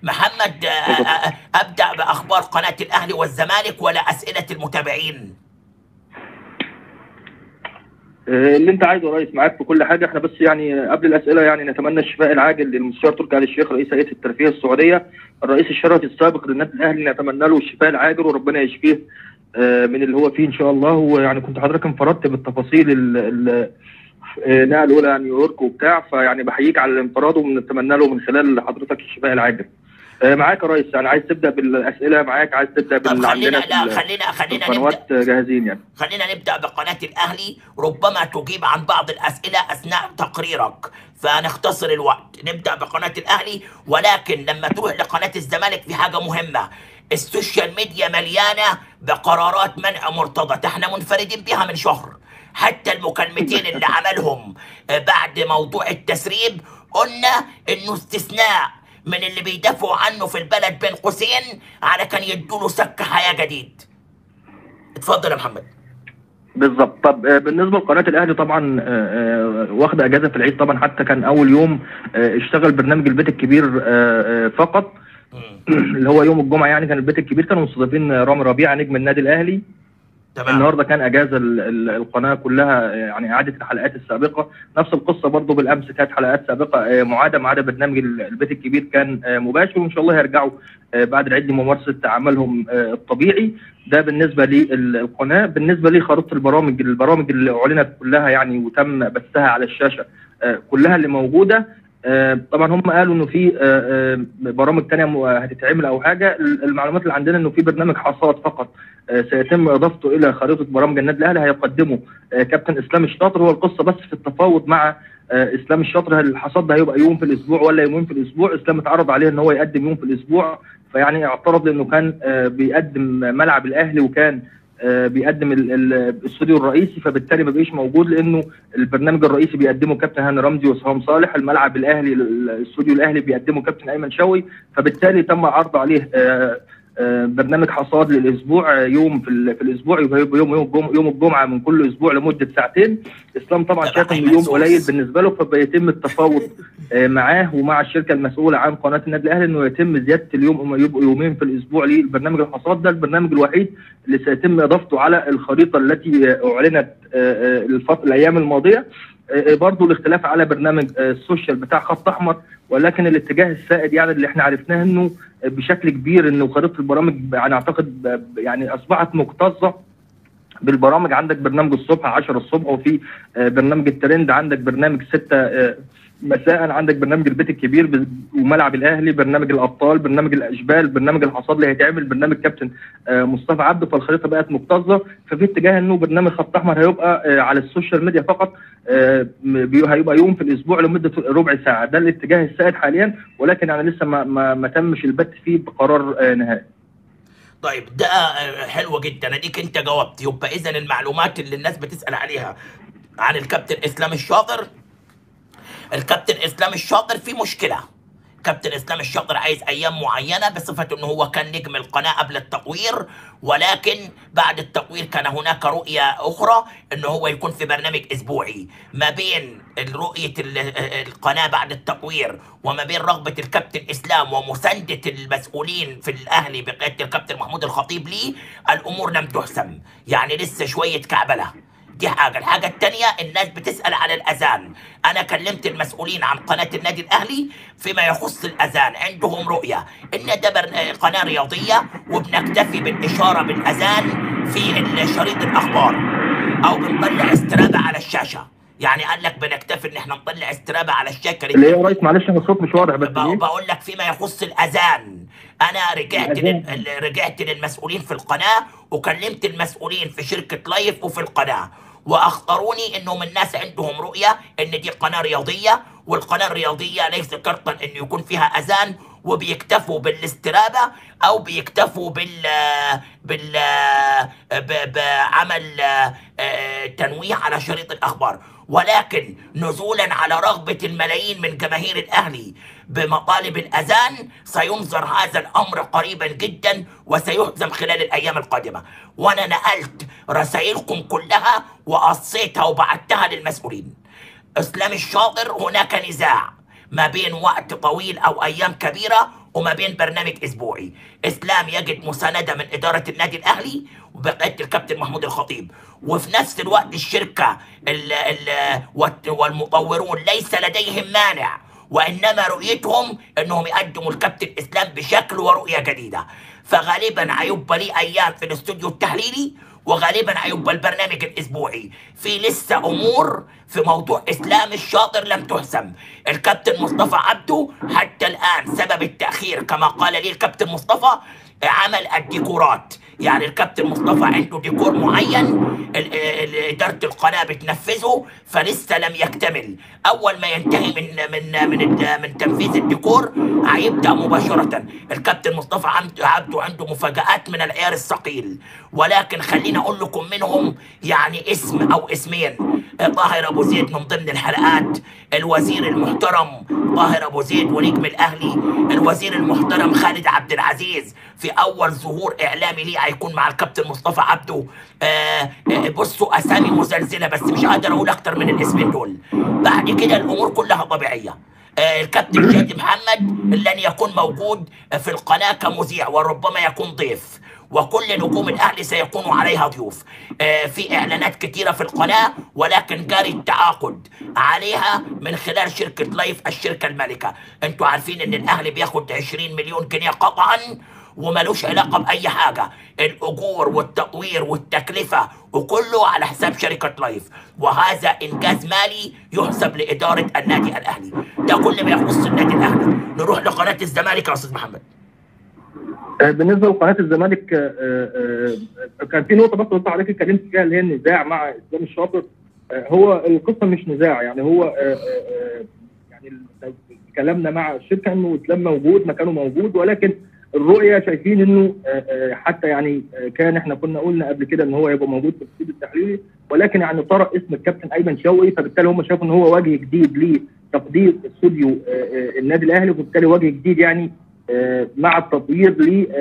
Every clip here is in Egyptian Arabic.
محمد آه، آه، ابدا باخبار قناه الاهلي والزمالك ولا اسئله المتابعين آه، اللي انت عايزه يا ريس معاك في كل حاجه احنا بس يعني قبل الاسئله يعني نتمنى الشفاء العاجل للمستشار تركي آل الشيخ رئيس هيئه الترفيه السعوديه الرئيس الشرفي السابق للنادي الاهلي نتمنى له الشفاء العاجل وربنا يشفيه آه، من اللي هو فيه ان شاء الله ويعني كنت حضرتك انفردت بالتفاصيل ال- ال- آه، نقله الى نيويورك وبتاع فيعني بحييك على الانفراد ونتمنى له من خلال حضرتك الشفاء العاجل آه، معاك يا ريس يعني عايز تبدا بالاسئله معاك عايز تبدا طب باللي خلينا عندنا في لا ال- خلينا في خلينا نبدا القنوات آه، جاهزين يعني خلينا نبدا بقناه الاهلي ربما تجيب عن بعض الاسئله اثناء تقريرك فنختصر الوقت نبدا بقناه الاهلي ولكن لما تروح لقناه الزمالك في حاجه مهمه السوشيال ميديا مليانه بقرارات منع مرتضى ده احنا منفردين بها من شهر حتى المكالمتين اللي عملهم آه، بعد موضوع التسريب قلنا انه استثناء من اللي بيدافعوا عنه في البلد بين قوسين على كان يدوله سك حياه جديد اتفضل يا محمد بالظبط طب آه، بالنسبه لقناه الاهلي طبعا آه، آه، واخده اجازه في العيد طبعا حتى كان اول يوم آه، اشتغل برنامج البيت الكبير آه، آه، فقط مم. اللي هو يوم الجمعه يعني كان البيت الكبير كانوا مستضيفين رامي ربيعه نجم النادي الاهلي تمام النهارده كان اجازه ال- ال- القناه كلها آه، يعني اعاده الحلقات السابقه نفس القصه برضو بالامس كانت حلقات سابقه آه، معاده ما عدا برنامج ال- البيت الكبير كان آه، مباشر وان شاء الله هيرجعوا آه، بعد العيد لممارسه عملهم آه، الطبيعي ده بالنسبه للقناه بالنسبه لخريطه البرامج البرامج اللي اعلنت كلها يعني وتم بثها على الشاشه آه، كلها اللي موجوده آه، طبعا هم قالوا انه في آه، آه، برامج تانية م- هتتعمل او حاجه المعلومات اللي عندنا انه في برنامج حصاد فقط آه، سيتم اضافته الى خريطه برامج النادي الاهلي هيقدمه آه، كابتن اسلام الشاطر هو القصه بس في التفاوض مع آه، اسلام الشاطر هل الحصاد ده هيبقى يوم في الاسبوع ولا يومين في الاسبوع اسلام اتعرض عليه ان هو يقدم يوم في الاسبوع فيعني اعترض لانه كان آه، بيقدم ملعب الاهلي وكان آه، بيقدم ال- ال- الاستوديو الرئيسي فبالتالي ما بقيش موجود لانه البرنامج الرئيسي بيقدمه كابتن هاني رمزي وسهام صالح الملعب الاهلي ال- الاستوديو الاهلي بيقدمه كابتن ايمن شوقي فبالتالي تم عرض عليه آه، آه، برنامج حصاد للاسبوع آه، يوم في, ال- في الاسبوع يبقى يبقى يوم يوم الجمعه يوم الجمعه من كل اسبوع لمده ساعتين اسلام طبعا طبعا شايف انه أيمن يوم سوس. قليل بالنسبه له فبيتم التفاوض آه، معاه ومع الشركه المسؤوله عن قناه النادي الاهلي انه يتم زياده اليوم هم يبقوا يومين في الاسبوع للبرنامج الحصاد ده البرنامج الوحيد اللي سيتم اضافته على الخريطه التي آه، اعلنت آه، آه، الفت- الايام الماضيه آه، برضو الاختلاف على برنامج آه، السوشيال بتاع خط احمر ولكن الاتجاه السائد يعني اللي احنا عرفناه انه بشكل كبير انه خريطه البرامج انا اعتقد ب- ب- يعني اصبحت مكتظه بالبرامج عندك برنامج الصبح 10 الصبح وفي آه، برنامج الترند عندك برنامج 6 آه، مساء عندك برنامج البيت الكبير ب- وملعب الاهلي برنامج الابطال برنامج الاشبال برنامج الحصاد اللي هيتعمل برنامج كابتن آه، مصطفى عبده فالخريطه بقت مكتظه ففي اتجاه انه برنامج خط احمر هيبقى آه، على السوشيال ميديا فقط آه، م- بي- هيبقى يوم في الاسبوع لمده ربع ساعه ده الاتجاه السائد حاليا ولكن يعني لسه ما ما, ما تمش البت فيه بقرار آه، نهائي طيب ده آه، حلو جدا اديك انت جاوبت يبقى اذا المعلومات اللي الناس بتسال عليها عن الكابتن اسلام الشاطر الكابتن اسلام الشاطر في مشكله كابتن اسلام الشاطر عايز ايام معينه بصفه انه هو كان نجم القناه قبل التطوير ولكن بعد التطوير كان هناك رؤيه اخرى انه هو يكون في برنامج اسبوعي ما بين رؤيه القناه بعد التطوير وما بين رغبه الكابتن اسلام ومسانده المسؤولين في الاهلي بقياده الكابتن محمود الخطيب ليه الامور لم تحسم يعني لسه شويه كعبله دي حاجة الحاجة التانية الناس بتسأل على الأذان أنا كلمت المسؤولين عن قناة النادي الأهلي فيما يخص الأذان عندهم رؤية إن ده بر- قناة رياضية وبنكتفي بالإشارة بالأذان في شريط الأخبار أو بنطلع استرابة على الشاشة يعني قال لك بنكتفي إن إحنا نطلع استرابة على الشاشة اللي هي يا ريس معلش انا الصوت مش واضح بس بق- ايه بقول لك فيما يخص الاذان انا رجعت الأذان. لل... رجعت للمسؤولين في القناه وكلمت المسؤولين في شركه لايف وفي القناه واخبروني انهم الناس عندهم رؤيه ان دي قناه رياضيه والقناه الرياضيه ليس شرطا انه يكون فيها اذان وبيكتفوا بالاسترابه او بيكتفوا بال بال ب- بعمل آه، تنويه على شريط الاخبار ولكن نزولا على رغبه الملايين من جماهير الاهلي بمطالب الاذان سينظر هذا الامر قريبا جدا وسيحزم خلال الايام القادمه وانا نقلت رسائلكم كلها وقصيتها وبعتها للمسؤولين اسلام الشاطر هناك نزاع ما بين وقت طويل او ايام كبيره وما بين برنامج اسبوعي اسلام يجد مسانده من اداره النادي الاهلي وبقياده الكابتن محمود الخطيب وفي نفس الوقت الشركه ال ال والت- والمطورون ليس لديهم مانع وانما رؤيتهم انهم يقدموا الكابتن اسلام بشكل ورؤيه جديده فغالبا هيبقى ليه ايام في الاستوديو التحليلي وغالبا هيبقى البرنامج الاسبوعي في لسه امور في موضوع اسلام الشاطر لم تحسم الكابتن مصطفى عبده حتى الان سبب التاخير كما قال لي الكابتن مصطفى عمل الديكورات يعني الكابتن مصطفى عنده ديكور معين ال- ال- اداره القناه بتنفذه فلسه لم يكتمل اول ما ينتهي من من من الد- من تنفيذ الديكور هيبدا مباشره الكابتن مصطفى عبد- عبده عنده مفاجات من العيار الثقيل ولكن خليني اقول لكم منهم يعني اسم او اسمين طاهر ابو زيد من ضمن الحلقات الوزير المحترم طاهر ابو زيد ونجم الاهلي الوزير المحترم خالد عبد العزيز في اول ظهور اعلامي ليه هيكون مع الكابتن مصطفى عبده آه آه بصوا اسامي مزلزله بس مش قادر اقول اكتر من الاسمين دول بعد كده الامور كلها طبيعيه آه، الكابتن شادي محمد لن يكون موجود في القناه كمذيع وربما يكون ضيف وكل نجوم الاهلي سيكونوا عليها ضيوف آه، في اعلانات كتيره في القناه ولكن جاري التعاقد عليها من خلال شركه لايف الشركه المالكه انتوا عارفين ان الاهلي بياخد 20 مليون جنيه قطعا وملوش علاقه باي حاجه الاجور والتطوير والتكلفه وكله على حساب شركه لايف وهذا انجاز مالي يحسب لاداره النادي الاهلي ده كل ما يخص النادي الاهلي نروح لقناه الزمالك يا استاذ محمد آه، بالنسبه لقناه الزمالك آه، آه، آه، كان في نقطه بس قلت حضرتك اتكلمت فيها اللي هي النزاع مع اسلام الشاطر آه، هو القصه مش نزاع يعني هو آه، آه، آه، يعني ال- كلامنا مع الشركه انه اسلام موجود مكانه موجود ولكن الرؤيه شايفين انه آه، آه، حتى يعني آه، كان احنا كنا قلنا قبل كده ان هو يبقى موجود في الاستوديو التحليلي ولكن يعني طرأ اسم الكابتن ايمن شوقي فبالتالي هم شافوا ان هو وجه جديد لتقدير استوديو آه، آه، النادي الاهلي وبالتالي وجه جديد يعني آه، مع التطوير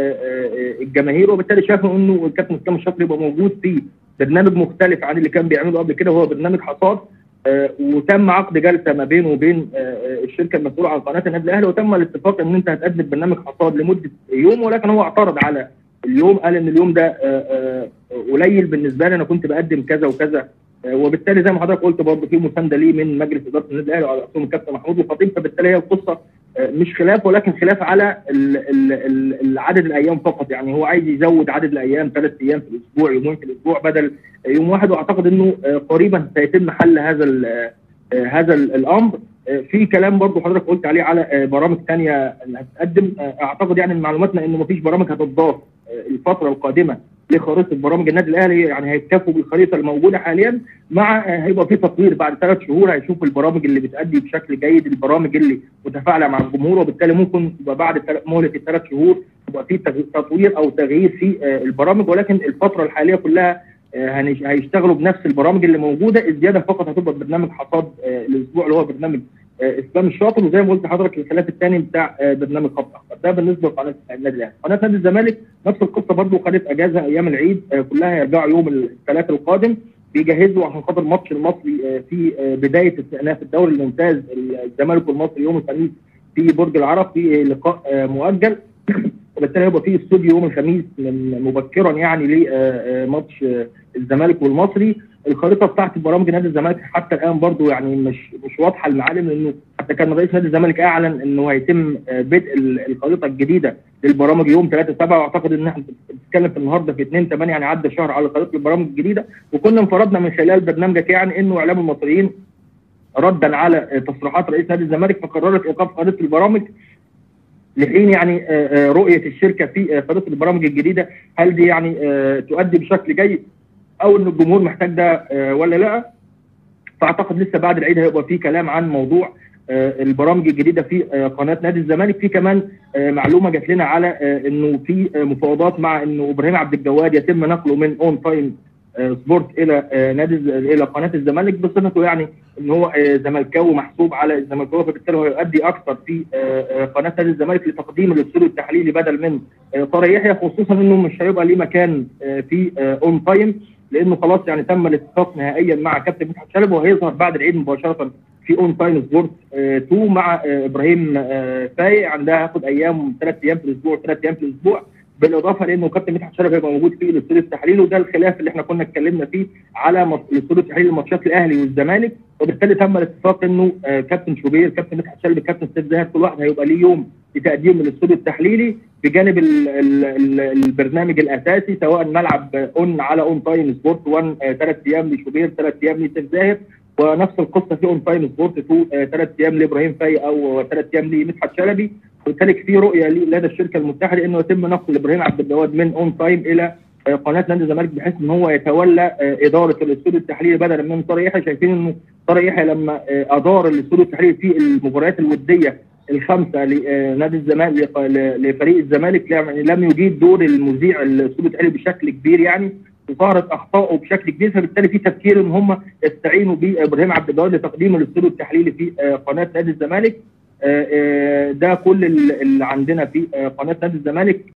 للجماهير وبالتالي شافوا انه الكابتن اسلام الشاطر يبقى موجود في برنامج مختلف عن اللي كان بيعمله قبل كده وهو برنامج حصاد آه، وتم عقد جلسه ما بينه وبين آه، آه، الشركه المسؤوله عن قناه النادي الاهلي وتم الاتفاق ان انت هتقدم برنامج حصاد لمده يوم ولكن هو اعترض على اليوم قال ان اليوم ده آه، آه، قليل بالنسبه لي انا كنت بقدم كذا وكذا آه، وبالتالي زي ما حضرتك قلت برضه في مسانده ليه من مجلس اداره النادي الاهلي وعلى راسهم الكابتن محمود الخطيب فبالتالي هي القصه آه، مش خلاف ولكن خلاف على ال- ال- ال- ال- عدد الايام فقط يعني هو عايز يزود عدد الايام ثلاث ايام في الاسبوع يومين في الاسبوع بدل يوم واحد واعتقد انه آه، قريبا سيتم حل هذا ال- آه، هذا ال- الامر آه، في كلام برضه حضرتك قلت عليه على آه، برامج ثانيه اللي هتقدم آه، اعتقد يعني من معلوماتنا انه مفيش برامج هتضاف آه، الفتره القادمه لخريطه برامج النادي الاهلي يعني هيكتفوا بالخريطه الموجوده حاليا مع آه، هيبقى في تطوير بعد ثلاث شهور هيشوف البرامج اللي بتأدي بشكل جيد البرامج اللي متفاعله مع الجمهور وبالتالي ممكن يبقى بعد التل- مهله الثلاث شهور يبقى في تغ- تطوير او تغيير في آه، البرامج ولكن الفتره الحاليه كلها آه، هنش- هيشتغلوا بنفس البرامج اللي موجوده الزياده فقط هتبقى برنامج حصاد آه، الاسبوع اللي هو برنامج آه، اسلام الشاطر وزي ما قلت لحضرتك الخلاف الثاني بتاع آه، برنامج خط احمر ده بالنسبه لقناه النادي الاهلي قناه نادي الزمالك نفس القصه برضه خدت اجازه ايام العيد آه، كلها هيرجعوا يوم الثلاث القادم بيجهزوا عشان خاطر ماتش المصري آه، في آه، بدايه استئناف الدوري الممتاز الزمالك والمصري يوم الخميس في برج العرب في لقاء آه، مؤجل وبالتالي هيبقى في استوديو يوم الخميس من مبكرا يعني لماتش الزمالك والمصري الخريطه بتاعت برامج نادي الزمالك حتى الان برضو يعني مش مش واضحه المعالم لانه حتى كان رئيس نادي الزمالك اعلن انه هيتم آه، بدء ال- الخريطه الجديده للبرامج يوم 3 7 واعتقد ان احنا بنتكلم في النهارده في 2 8 يعني عدى شهر على خريطه البرامج الجديده وكنا انفردنا من خلال برنامجك يعني انه اعلام المصريين ردا على آه، تصريحات رئيس نادي الزمالك فقررت ايقاف خريطه البرامج لحين يعني آه، آه، رؤيه الشركه في آه، خريطه البرامج الجديده هل دي يعني آه، تؤدي بشكل جيد او ان الجمهور محتاج ده آه، ولا لا فاعتقد لسه بعد العيد هيبقى في كلام عن موضوع آه، البرامج الجديده في آه، قناه نادي الزمالك في كمان آه، معلومه جات لنا على آه، انه في آه، مفاوضات مع انه ابراهيم عبد الجواد يتم نقله من اون تايم سبورت الى آه، نادي الز- الى قناه الزمالك بصفته يعني ان هو آه، زملكاوي محسوب على الزملكاويه فبالتالي هو يؤدي اكثر في آه، آه، قناه نادي الزمالك لتقديم الاستوديو التحليلي بدل من آه، طارق يحيى خصوصا انه مش هيبقى ليه مكان آه، في اون تايم لانه خلاص يعني تم الاتفاق نهائيا مع كابتن مدحت شلبي وهيظهر بعد العيد مباشره في اون تايم سبورت 2 مع آه، ابراهيم آه، فايق عندها هاخد ايام ثلاث ايام في الاسبوع ثلاث ايام في الاسبوع بالاضافه لانه كابتن مدحت شرف هيبقى موجود في الاستوديو التحليلي وده الخلاف اللي احنا كنا اتكلمنا فيه على مص- الاستوديو التحليلي لماتشات الاهلي والزمالك وبالتالي تم الاتفاق انه آه، كابتن شوبير كابتن مدحت شلبي كابتن سيف زاهر كل واحد هيبقى ليه يوم لتقديم الاستوديو التحليلي بجانب ال ال ال البرنامج الاساسي سواء ملعب اون على اون تايم سبورت 1 ثلاث ايام لشوبير ثلاث ايام لسيف زاهر ونفس القصه في اون تايم سبورت 2 ثلاث ايام لابراهيم فايق او ثلاث ايام لمدحت شلبي وبالتالي في رؤيه لي- لدى الشركه المتحده انه يتم نقل ابراهيم عبد الجواد من اون تايم الى آه، قناه نادي الزمالك بحيث ان هو يتولى آه، اداره الاستوديو التحليلي بدلا من طارق يحيى شايفين انه طارق يحيى لما آه، ادار الاستوديو التحليلي في المباريات الوديه الخمسه لنادي الزمالك لق- ل- لفريق الزمالك يعني لم يجيد دور المذيع الاستوديو التحليلي بشكل كبير يعني وظهرت اخطائه بشكل كبير فبالتالي في تفكير ان هم يستعينوا بابراهيم عبد الجواد لتقديم الاستوديو التحليلي في آه، قناه نادي الزمالك آه، آه، ده كل ال- اللي عندنا في آه، قناه نادي الزمالك